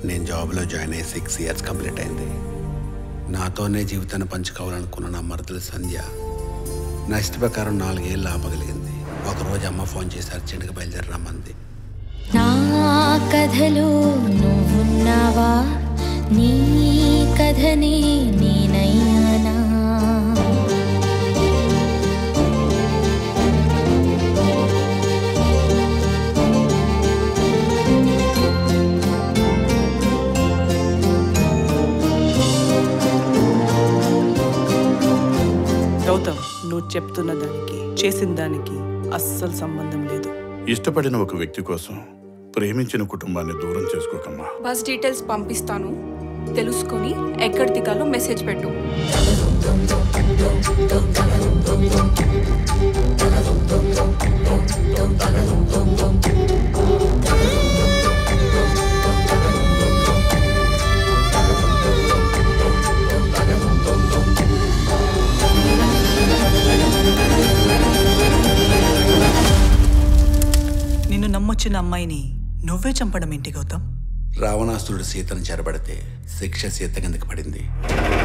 నేను జాబ్లో జాయిన్ అయ్యి సిక్స్ ఇయర్స్ కంప్లీట్ అయింది నాతోనే జీవితాన్ని పంచుకోవాలనుకున్న నా మరదల సంధ్య నా ఇష్ట ప్రకారం నాలుగేళ్ళు ఆపగలిగింది ఒకరోజు అమ్మ ఫోన్ చేసి అర్జెంట్గా బయలుదేరి రమ్మంది నా కథలో నువ్వున్నావా నీ కథనే నేనయ్యానా గౌతమ్ నువ్వు చెప్తున్న దానికి చేసిన దానికి అస్సలు సంబంధం లేదు ఇష్టపడిన ఒక వ్యక్తి కోసం ప్రేమించిన కుటుంబాన్ని దూరం చేసుకోకమ్మా బస్ డీటెయిల్స్ పంపిస్తాను తెలుసుకొని ఎక్కడ దిగాలో మెసేజ్ పెట్టు నిన్ను నమ్మొచ్చిన అమ్మాయిని నువ్వే చంపడం ఏంటి గౌతమ్ రావణాసురుడు సీతను చెరబడితే శిక్ష సీత కిందకి పడింది